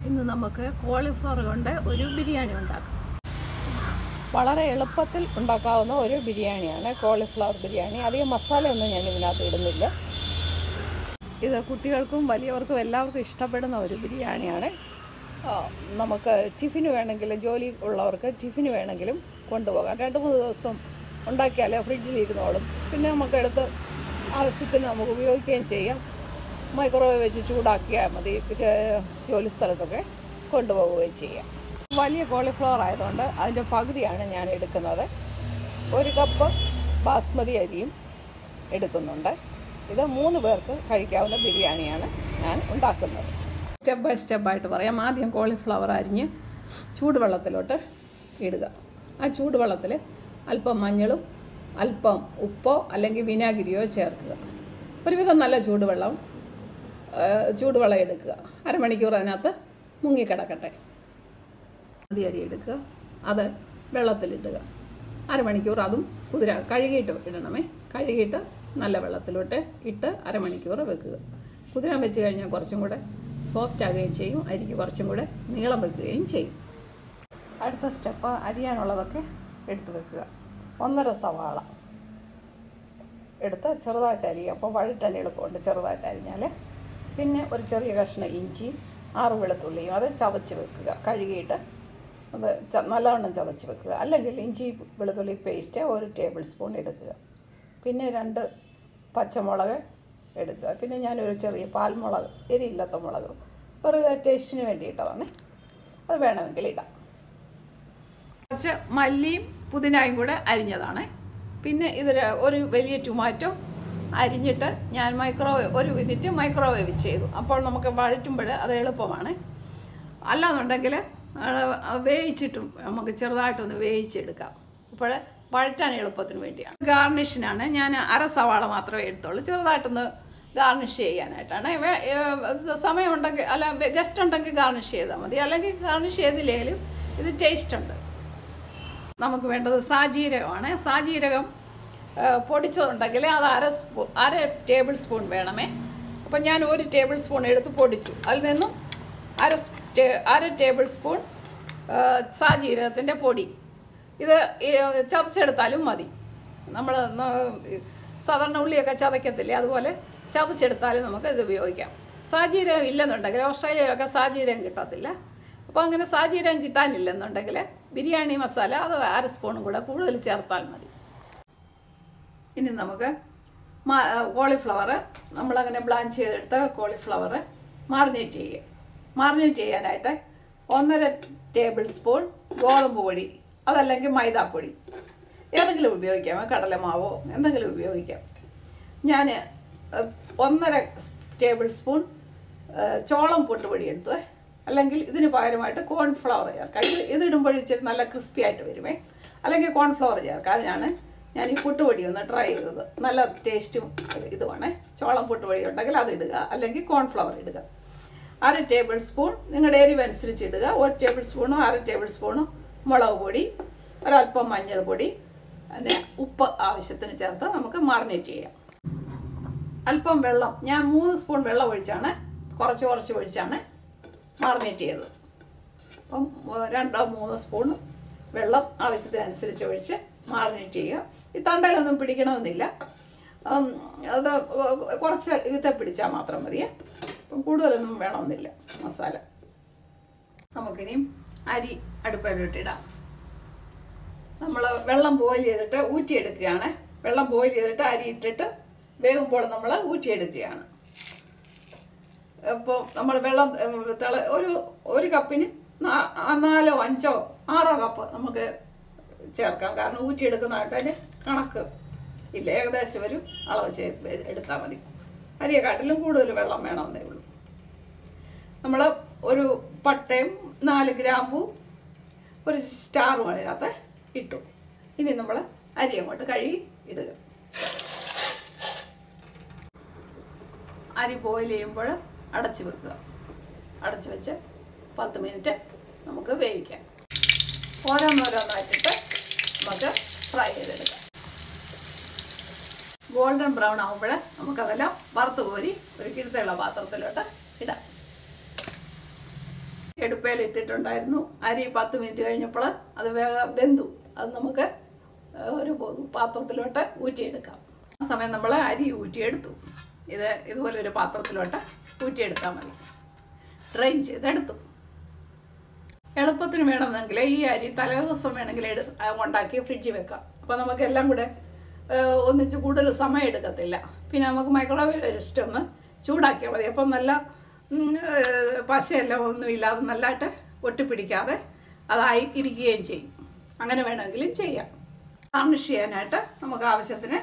ഇന്ന് നമുക്ക് കോളിഫ്ലവർ കൊണ്ട് ഒരു ബിരിയാണി ഉണ്ടാക്കാം വളരെ എളുപ്പത്തിൽ ഉണ്ടാക്കാവുന്ന ഒരു ബിരിയാണിയാണ് കോളിഫ്ലവർ ബിരിയാണി അധികം മസാലയൊന്നും ഞാൻ ഇതിനകത്ത് ഇടുന്നില്ല ഇത് കുട്ടികൾക്കും വലിയവർക്കും എല്ലാവർക്കും ഇഷ്ടപ്പെടുന്ന ഒരു ബിരിയാണിയാണ് ആ, നമുക്ക് ടിഫിന് വേണമെങ്കിലും ജോലി ഉള്ളവർക്ക് ടിഫിന് വേണമെങ്കിലും കൊണ്ടുപോകാം രണ്ട് മൂന്ന് ദിവസം ഉണ്ടാക്കിയാൽ ഫ്രിഡ്ജിൽ ഇരുന്നോളും പിന്നെ നമുക്ക് എടുത്ത് ആവശ്യത്തിന് നമുക്ക് ഉപയോഗിക്കുകയും ചെയ്യാം മൈക്രോവേവ് വെച്ച് ചൂടാക്കിയാൽ മതി ഇത് ജോലി സ്ഥലത്തൊക്കെ കൊണ്ടുപോവുകയും ചെയ്യാം വലിയ കോളിഫ്ലവർ ആയതുകൊണ്ട് അതിൻ്റെ പകുതിയാണ് ഞാൻ എടുക്കുന്നത് ഒരു കപ്പ് ബാസ്മതി അരിയും എടുക്കുന്നുണ്ട് ഇത് മൂന്ന് പേർക്ക് കഴിക്കാവുന്ന ബിരിയാണിയാണ് ഞാൻ ഉണ്ടാക്കുന്നത് സ്റ്റെപ്പ് ബൈ സ്റ്റെപ്പായിട്ട് പറയാം ആദ്യം കോളിഫ്ലവർ അരിഞ്ഞ് ചൂടുവെള്ളത്തിലോട്ട് ഇടുക ആ ചൂടുവെള്ളത്തിൽ അല്പം മഞ്ഞളും അല്പം ഉപ്പോ അല്ലെങ്കിൽ വിനാഗിരിയോ ചേർക്കുക ഒരുവിധം നല്ല ചൂടുവെള്ളം ആ, ചൂടുവെള്ളം എടുക്കുക അരമണിക്കൂർ അതിനകത്ത് മുങ്ങിക്കിടക്കട്ടെ മതി അരി എടുക്കുക അത് വെള്ളത്തിലിടുക അരമണിക്കൂർ അതും കുതിര കഴുകിയിട്ട് ഇടണമേ കഴുകിയിട്ട് നല്ല വെള്ളത്തിലോട്ട് ഇട്ട് അരമണിക്കൂർ വെക്കുക കുതിരാൻ വെച്ച് കഴിഞ്ഞാൽ കുറച്ചും കൂടെ സോഫ്റ്റ് ആകുകയും ചെയ്യും അരിക്ക് കുറച്ചും കൂടെ നീളം വെക്കുകയും ചെയ്യും അടുത്ത സ്റ്റെപ്പ് അരിയാനുള്ളതൊക്കെ എടുത്ത് വെക്കുക ഒന്നര സവാള എടുത്ത് ചെറുതായിട്ട് അരിയുക അപ്പോൾ വഴറ്റാൻ എളുപ്പമുണ്ട് ചെറുതായിട്ട് അരിഞ്ഞാൽ പിന്നെ ഒരു ചെറിയ കഷ്ണം ഇഞ്ചിയും ആറ് വെളുത്തുള്ളിയും അത് ചതച്ച് വെക്കുക കഴുകിയിട്ട് അത് ച- നല്ലവണ്ണം ചതച്ച് വെക്കുക അല്ലെങ്കിൽ ഇഞ്ചി വെളുത്തുള്ളി പേസ്റ്റ് ഒരു ടേബിൾ സ്പൂൺ എടുക്കുക പിന്നെ രണ്ട് പച്ചമുളക് എടുക്കുക പിന്നെ ഞാനൊരു ചെറിയ പാൽമുളക് എരിയില്ലാത്ത മുളക് ഒരു ടേസ്റ്റിന് വേണ്ടിയിട്ടതാണ് അത് വേണമെങ്കിൽ ഇടാം കുറച്ച് മല്ലിയും പുതിനായും കൂടെ അരിഞ്ഞതാണ് പിന്നെ ഇതിൽ ഒരു വലിയ ടൊമാറ്റോ അരിഞ്ഞിട്ട് ഞാൻ മൈക്രോവേവ് ഒരു മിനിറ്റ് മൈക്രോവേവ് ചെയ്തു അപ്പോൾ നമുക്ക് വഴറ്റുമ്പോൾ അത് എളുപ്പമാണ് അല്ലാന്നുണ്ടെങ്കിൽ വേവിച്ചിട്ടും നമുക്ക് ചെറുതായിട്ടൊന്ന് വേവിച്ചെടുക്കാം അപ്പോൾ വഴറ്റാൻ എളുപ്പത്തിന് വേണ്ടിയാണ് ഗാർണിഷിനാണ് ഞാൻ അര സവാള മാത്രമേ എടുത്തുള്ളൂ ചെറുതായിട്ടൊന്ന് ഗാർണിഷ് ചെയ്യാനായിട്ടാണ് വേ- ഏഹ് ഇത് സമയമുണ്ടെങ്കിൽ അല്ല ഗസ്റ്റ് ഉണ്ടെങ്കിൽ ഗാർണിഷ് ചെയ്താൽ മതി അല്ലെങ്കിൽ ഗാർണിഷ് ചെയ്തില്ലെങ്കിലും ഇത് ടേസ്റ്റ് ഉണ്ട് നമുക്ക് വേണ്ടത് സാജീരകമാണ് സാജീരകം ആ, പൊടിച്ചതുണ്ടെങ്കിൽ അത് അര സ്പൂ അര ടേബിൾ സ്പൂൺ വേണമേ അപ്പം ഞാൻ ഒരു ടേബിൾ സ്പൂൺ എടുത്ത് പൊടിച്ചു അതിൽ നിന്നും അര സ് ടേ- അര ടേബിൾ സ്പൂൺ ആ, സാജീരകത്തിൻ്റെ പൊടി ഇത് ഈ ചതച്ചെടുത്താലും മതി നമ്മൾ സാധാരണ ഉള്ളിയൊക്കെ ചതയ്ക്കത്തില്ലേ അതുപോലെ ചതച്ചെടുത്താലും നമുക്ക് ഇത് ഉപയോഗിക്കാം സാജീരകം ഇല്ലെന്നുണ്ടെങ്കിൽ ഓസ്ട്രേലിയയിലൊക്കെ സാജീരകം കിട്ടത്തില്ല അപ്പോൾ അങ്ങനെ സാഹചര്യം കിട്ടാനില്ലെന്നുണ്ടെങ്കിൽ ബിരിയാണി മസാല അത് അര സ്പൂണും കൂടെ കൂടുതൽ ചേർത്താൽ മതി ഇനി നമുക്ക് കോളിഫ്ലവർ നമ്മളങ്ങനെ ബ്ലാഞ്ച് ചെയ്തെടുത്ത കോളിഫ്ലവർ മാറിനേറ്റ് ചെയ്യുക മാറിനേറ്റ് ചെയ്യാനായിട്ട് ഒന്നര ടേബിൾ സ്പൂൺ ഗോതമ്പ് പൊടി അതല്ലെങ്കിൽ മൈദാപ്പൊടി ഏതെങ്കിലും ഉപയോഗിക്കാം കടലമാവോ എന്തെങ്കിലും ഉപയോഗിക്കാം ഞാൻ ഒന്നര ടേബിൾ സ്പൂൺ ഏഹ്, ചോളം പൊട്ടുപൊടി എടുത്തു അല്ലെങ്കിൽ ഇതിന് പകരമായിട്ട് കോൺഫ്ലവർ ചേർക്കാം ഇത് ഇത് ഇടുമ്പോൾ ഇച്ചിരി നല്ല ക്രിസ്പി ആയിട്ട് വരുമേ അല്ലെങ്കിൽ കോൺഫ്ലവർ ചേർക്കാം അതിനാണ് ഞാൻ ഈ പുട്ടുപൊടി ഒന്ന് ട്രൈ ചെയ്തത് നല്ല ടേസ്റ്റും ഇതുമാണ് ചോളം പുട്ടുപൊടി ഉണ്ടെങ്കിൽ അത് ഇടുക അല്ലെങ്കിൽ കോൺഫ്ലവർ ഇടുക അര ടേബിൾ സ്പൂൺ നിങ്ങളുടെ എരിവ് അനുസരിച്ച് ഇടുക ഒരു ടേബിൾ സ്പൂണോ അര ടേബിൾ സ്പൂണോ മുളക് പൊടി ഒരല്പം മഞ്ഞൾപ്പൊടി പിന്നെ ഉപ്പ് ആവശ്യത്തിന് ചേർത്ത് നമുക്ക് മാറിനേറ്റ് ചെയ്യാം അല്പം വെള്ളം ഞാൻ മൂന്ന് സ്പൂൺ വെള്ളം ഒഴിച്ചാണ് കുറച്ച് കുറച്ച് ഒഴിച്ചാണ് മാറിനേറ്റ് ചെയ്തത് അപ്പം ഏഹ്, രണ്ടോ മൂന്നോ സ്പൂൺ വെള്ളം ആവശ്യത്തിനനുസരിച്ച് ഒഴിച്ച് മാറിനേറ്റ് ചെയ്യുക ഈ തണ്ടയിലൊന്നും പിടിക്കണമെന്നില്ല ഉം, അത് കുറച്ച് ഇത്തെ പിടിച്ചാൽ മാത്രം മതിയേ അപ്പം കൂടുതലൊന്നും വേണമെന്നില്ല മസാല നമുക്കിനിയും അരി അടുപ്പിലോട്ടിടാം നമ്മൾ വെള്ളം ബോയിൽ ചെയ്തിട്ട് ഊറ്റിയെടുക്കുകയാണ് വെള്ളം ബോയിൽ ചെയ്തിട്ട് അരി ഇട്ടിട്ട് വേകുമ്പോൾ നമ്മൾ ഊറ്റിയെടുക്കുകയാണ് അപ്പോൾ നമ്മൾ വെള്ളം ഏഹ്, തിള ഒരു ഒരു കപ്പിന് നാ- ആ നാലോ അഞ്ചോ ആറോ കപ്പ് നമുക്ക് ചേർക്കാം കാരണം ഊറ്റിയെടുക്കുന്നതായിട്ട് അതിന് കണക്ക് ഇല്ല ഏകദേശം ഒരു അളവ് ചെയ്ത് എടുത്താൽ മതി അരിയെക്കാട്ടിലും കൂടുതൽ വെള്ളം വേണമെന്നേ ഉള്ളൂ നമ്മൾ ഒരു പട്ടയും നാല് ഗ്രാമ്പു ഒരു സ്റ്റാറും അതിനകത്ത് ഇട്ടു ഇനി നമ്മൾ അരി അങ്ങോട്ട് കഴുകി ഇടുക അരി ബോയിൽ ചെയ്യുമ്പോൾ അടച്ചു വെക്കുക അടച്ചു വെച്ച് പത്ത് മിനിറ്റ് നമുക്ക് വേവിക്കാം ഓരോന്നോരോന്നായിട്ടിട്ട് നമുക്ക് ഫ്രൈ ചെയ്തെടുക്കാം ഗോൾഡൻ ബ്രൗൺ ആകുമ്പോൾ നമുക്കതെല്ലാം വറുത്ത് കോരി ഒരു കിഴുത്തുള്ള പാത്രത്തിലോട്ട് ഇടാം കുപ്പയിൽ ഇട്ടിട്ടുണ്ടായിരുന്നു അരി പത്ത് മിനിറ്റ് കഴിഞ്ഞപ്പോൾ അത് വേഗം വെന്തു അത് നമുക്ക് ഒരു പാത്രത്തിലോട്ട് ഊറ്റിയെടുക്കാം ആ സമയം നമ്മൾ അരി ഊറ്റിയെടുത്തു ഇത് ഇതുപോലെ ഒരു പാത്രത്തിലോട്ട് ഊറ്റിയെടുത്താൽ മതി ഡ്രെയിൻ ചെയ്തെടുത്തു എളുപ്പത്തിന് വേണമെന്നെങ്കിൽ ഈ അരി തലേദിവസം വേണമെങ്കിൽ എടു ഉണ്ടാക്കി ഫ്രിഡ്ജിൽ വെക്കാം അപ്പോൾ നമുക്ക് എല്ലാം കൂടെ ഏഹ്, ഒന്നിച്ച് കൂടുതൽ സമയം എടുക്കത്തില്ല പിന്നെ നമുക്ക് മൈക്രോവേവ് ജസ്റ്റ് ഒന്ന് ചൂടാക്കിയാൽ മതി അപ്പം നല്ല ഉം, ഏഹ്, പശയെല്ലാം ഒന്നും ഇല്ലാതെ നല്ലതായിട്ട് ഒട്ടിപ്പിടിക്കാതെ അതായി ഇരിക്കുകയും ചെയ്യും അങ്ങനെ വേണമെങ്കിലും ചെയ്യാം ഗാർണിഷ് ചെയ്യാനായിട്ട് നമുക്ക് ആവശ്യത്തിന്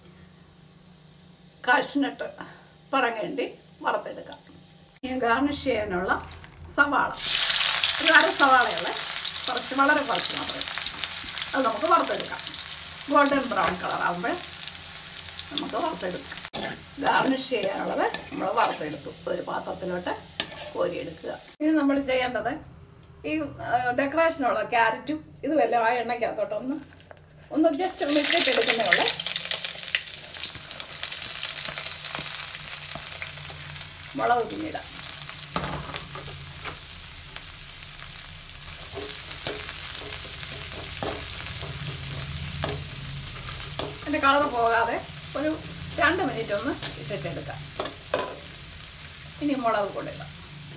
കാഷ്നട്ട് പറങ്ങേണ്ടി വറുത്തെടുക്കാം ഇനി ഗാർണിഷ് ചെയ്യാനുള്ള സവാള ഒരു അര സവാളയുള്ള കുറച്ച് വളരെ കുറച്ച് മാത്രമേ അത് നമുക്ക് വറുത്തെടുക്കാം ഗോൾഡൻ ബ്രൗൺ കളർ ആകുമ്പോൾ നമുക്ക് വറുത്തെടുക്കാം ഗാർണിഷ് ചെയ്യാനുള്ളത് നമ്മൾ വറുത്തെടുത്തു ഒരു പാത്രത്തിലോട്ട് കോരിയെടുക്കുക ഇനി നമ്മൾ ചെയ്യേണ്ടത് ഈ ഡെക്കറേഷനുള്ള ക്യാരറ്റും ഇതുമെല്ലാം ആ എണ്ണയ്ക്കകത്തോട്ട് ഒന്ന് ഒന്ന് ജസ്റ്റ് ഒന്ന് ഇട്ടിട്ടെടുക്കുന്നേ ഉള്ളൂ മുളക് പിന്നീടാം അതിൻ്റെ കളർ പോകാതെ ഒരു രണ്ട് മിനിറ്റ് ഒന്ന് ഇട്ടിട്ടെടുക്കാം ഇനി മുളക് കൂടെ ഇടാം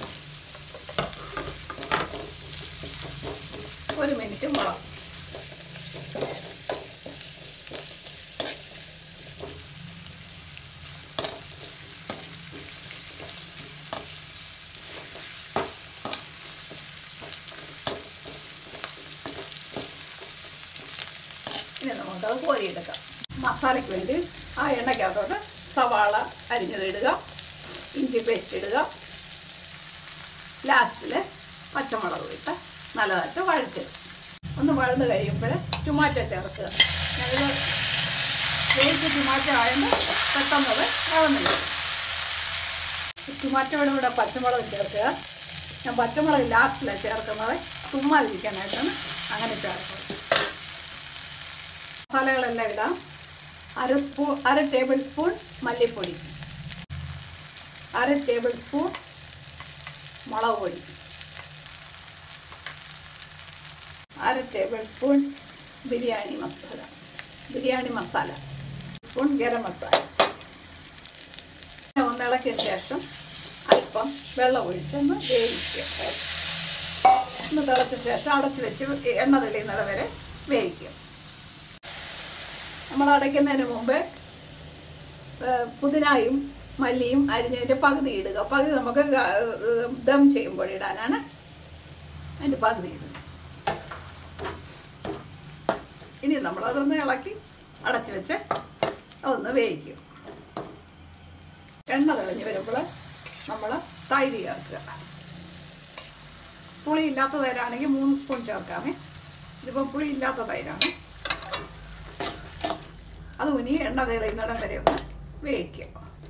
ഒരു മിനിറ്റ് മുളക് ഇനി നമുക്കത് കോരിയെടുക്കാം മസാലയ്ക്ക് വേണ്ടി ആ എണ്ണയ്ക്കകത്തോട്ട് സവാള അരിഞ്ഞത് ഇടുക ഇഞ്ചി പേസ്റ്റ് ഇടുക ലാസ്റ്റിൽ പച്ചമുളക് ഇട്ട് നല്ലതായിട്ട് വഴറ്റുക ഒന്ന് വഴന്ന് കഴിയുമ്പോൾ ടൊമാറ്റോ ചേർക്കുക ഞാനിത് വേവിച്ച ടൊമാറ്റോ ആയതുകൊണ്ട് പെട്ടെന്നത് വഴന്നില്ല ടൊമാറ്റോയുടെ കൂടെ പച്ചമുളക് ചേർക്കുക ഞാൻ പച്ചമുളക് ലാസ്റ്റിലാണ് ചേർക്കുന്നത് തുമ്മാതിരിക്കാനായിട്ടാണ് അങ്ങനെ ചേർക്കുന്നത് മസാലകളെല്ലാം ഇടാം അര സ്പൂൺ അര ടേബിൾ സ്പൂൺ മല്ലിപ്പൊടി അര ടേബിൾ സ്പൂൺ മുളക് പൊടി അര table spoon biryani masala biryani masala spoon garam masala ഒന്ന് ഇളക്കിയ ശേഷം അല്പം വെള്ളം ഒഴിച്ചൊന്ന് വേവിക്കുക ഒന്ന് തിളച്ച ശേഷം അടച്ച് വെച്ച് എണ്ണ തെളിയുന്നത് വരെ വേവിക്കുക നമ്മൾ അടയ്ക്കുന്നതിന് മുമ്പ് ഏഹ്, പുതിനായും മല്ലിയും അരിഞ്ഞതിൻ്റെ പകുതി ഇടുക പകുതി നമുക്ക് ഗ- ഏഹ്, ദം ചെയ്യുമ്പോൾ ഇടാനാണ് അതിൻ്റെ പകുതി ഇടുന്നത് ഇനി നമ്മളതൊന്ന് ഇളക്കി അടച്ച് വെച്ച് അതൊന്ന് വേവിക്കും എണ്ണ തെളിഞ്ഞ് വരുമ്പോൾ നമ്മൾ തൈര് ചേർക്കുക പുളി ഇല്ലാത്ത തൈരാണെങ്കിൽ മൂന്ന് സ്പൂൺ ചേർക്കാമേ ഇതിപ്പോൾ പുളി ഇല്ലാത്ത തൈരാണ് അത് ഇനി എണ്ണ തെളിയുന്നിടം വരെ ഒന്ന് വേവിക്കുക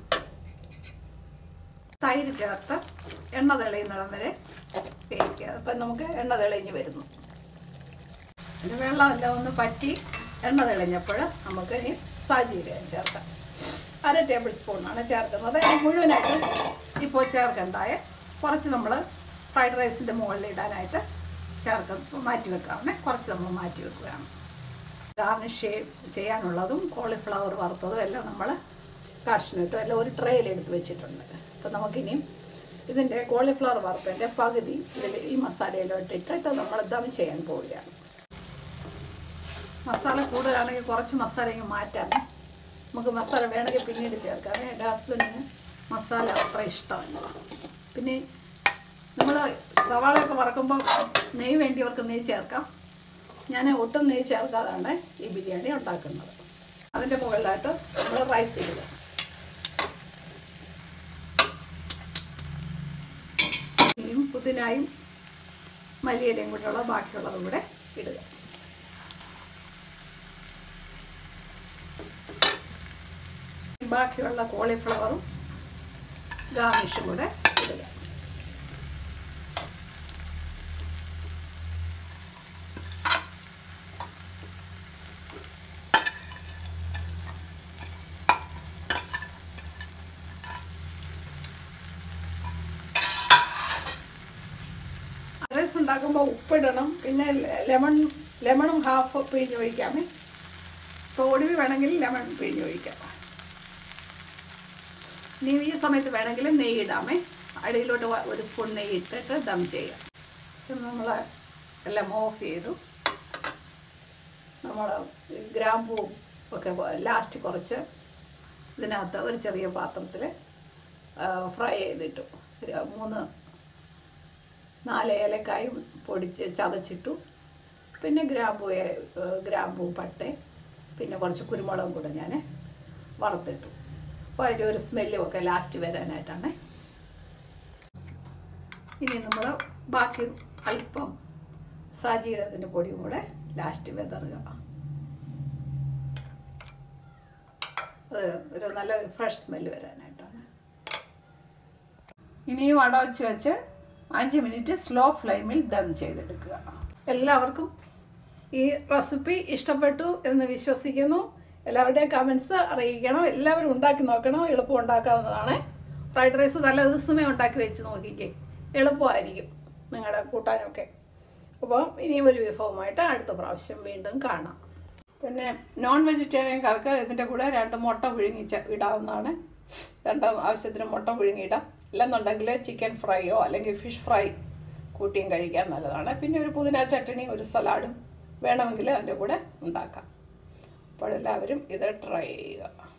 തൈര് ചേർത്ത് എണ്ണ തെളിയുന്നിടം വരെ വേവിക്കുക അപ്പം നമുക്ക് എണ്ണ തെളിഞ്ഞ് വരുന്നു അതിൻ്റെ വെള്ളമെല്ലാം ഒന്ന് പറ്റി എണ്ണ തെളിഞ്ഞപ്പോൾ നമുക്ക് ഇനി സാജീരകം ചേർക്കാം അര ടേബിൾ സ്പൂണാണ് ചേർക്കുന്നത് ഇത് മുഴുവനായിട്ട് ഇപ്പോൾ ചേർക്കണ്ടായ കുറച്ച് നമ്മൾ ഫ്രൈഡ് റൈസിൻ്റെ മുകളിൽ ഇടാനായിട്ട് ചേർക്ക മാറ്റി വെക്കാവുന്നേ കുറച്ച് നമ്മൾ മാറ്റി വെക്കുകയാണ് ഗാർണിഷ് ചെയ്യാനുള്ളതും കോളിഫ്ലവർ വറുത്തതും എല്ലാം നമ്മൾ കാഷ്നിട്ടും എല്ലാം ഒരു ട്രേയിൽ എടുത്ത് വെച്ചിട്ടുണ്ട് അപ്പോൾ നമുക്കിനിയും ഇതിൻ്റെ കോളിഫ്ലവർ വറുത്തതിൻ്റെ പകുതി ഇതിൽ ഈ മസാലയിലോട്ട് ഇട്ടിട്ട് നമ്മൾ ദം ചെയ്യാൻ പോവുകയാണ് മസാല കൂടുതലാണെങ്കിൽ കുറച്ച് മസാല ഇങ്ങ് മാറ്റാം നമുക്ക് മസാല വേണമെങ്കിൽ പിന്നീട് ചേർക്കാം എൻ്റെ ഹസ്ബൻഡിന് മസാല അത്ര ഇഷ്ടമല്ല പിന്നെ നമ്മൾ സവാളയൊക്കെ വറക്കുമ്പോൾ നെയ്യ് വേണ്ടിയവർക്ക് നെയ്യ് ചേർക്കാം ഞാൻ ഒട്ടും നെയ്യ് ചേർക്കാതാണ് ഈ ബിരിയാണി ഉണ്ടാക്കുന്നത് അതിൻ്റെ മുകളിലായിട്ട് നമ്മൾ റൈസ് ഇടുക ഇനിയും പുതിനായും മല്ലിയിലയും കൂടെയുള്ള ബാക്കിയുള്ളതും കൂടെ ഇടുക ബാക്കിയുള്ള കോളിഫ്ലവറും ഗാർണിഷും കൂടെ ഇടുക ഉണ്ടാക്കുമ്പോൾ ഉപ്പിടണം പിന്നെ ലെമൺ ലെമണും ഹാഫ് പിഴിഞ്ഞ് ഒഴിക്കാമേ തോടി വേണമെങ്കിൽ ലെമൺ പിഴിഞ്ഞ് ഒഴിക്കാം ഇനി ഈ സമയത്ത് വേണമെങ്കിൽ നെയ്യ് ഇടാമേ അടിയിലോട്ട് വ- ഒരു സ്പൂൺ നെയ്യ് ഇട്ടിട്ട് ദം ചെയ്യാം നമ്മൾ എല്ലാം ഓഫ് ചെയ്തു നമ്മൾ ഗ്രാമ്പൂ ഒക്കെ ലാസ്റ്റ് കുറച്ച് ഇതിനകത്ത് ഒരു ചെറിയ പാത്രത്തിൽ ഫ്രൈ ചെയ്തിട്ടു ഒരു മൂന്ന് നാല് ഏലക്കായും പൊടിച്ച് ചതച്ചിട്ടു പിന്നെ ഗ്രാമ്പൂ ഏ- ഏഹ് ഗ്രാമ്പൂ പട്ട പിന്നെ കുറച്ച് കുരുമുളകും കൂടെ ഞാൻ വറുത്തിട്ടു അപ്പോൾ അതിൻ്റെ ഒരു സ്മെല്ലും ഒക്കെ ലാസ്റ്റ് വരാനായിട്ടാണ് ഇനി നമ്മൾ ബാക്കി അല്പം സാജീരകത്തിൻ്റെ പൊടിയും കൂടെ ലാസ്റ്റ് വിതറുക അത് ഒരു നല്ല ഒരു ഫ്രഷ് സ്മെല്ല് വരാനായിട്ടാണ് ഇനിയും അടവച്ച് വെച്ച് അഞ്ച് മിനിറ്റ് സ്ലോ ഫ്ലെയിമിൽ ദം ചെയ്തെടുക്കുക എല്ലാവർക്കും ഈ റെസിപ്പി ഇഷ്ടപ്പെട്ടു എന്ന് വിശ്വസിക്കുന്നു എല്ലാവരുടെയും കമൻസ് അറിയിക്കണം എല്ലാവരും ഉണ്ടാക്കി നോക്കണം എളുപ്പം ഉണ്ടാക്കാവുന്നതാണ് ഫ്രൈഡ് റൈസ് തലേ ദിവസമേ ഉണ്ടാക്കി വെച്ച് നോക്കിക്കേ എളുപ്പമായിരിക്കും നിങ്ങളുടെ കൂട്ടാനൊക്കെ അപ്പോൾ ഇനിയും ഒരു വിഭവമായിട്ട് അടുത്ത പ്രാവശ്യം വീണ്ടും കാണാം പിന്നെ നോൺ വെജിറ്റേറിയൻകാർക്ക് ഇതിൻ്റെ കൂടെ രണ്ട് മുട്ട പുഴുങ്ങി ച- ഇടാവുന്നതാണ് രണ്ടാം ആവശ്യത്തിന് മുട്ട പുഴുങ്ങിയിടാം അല്ലെന്നുണ്ടെങ്കിൽ ചിക്കൻ ഫ്രൈയോ അല്ലെങ്കിൽ ഫിഷ് ഫ്രൈ കൂട്ടിയും കഴിക്കാൻ നല്ലതാണ് പിന്നെ ഒരു പുതിന ചട്ടണി ഒരു സലാഡും വേണമെങ്കിൽ അതിൻ്റെ കൂടെ ഉണ്ടാക്കാം അപ്പോൾ എല്ലാവരും ഇത് ട്രൈ ചെയ്യുക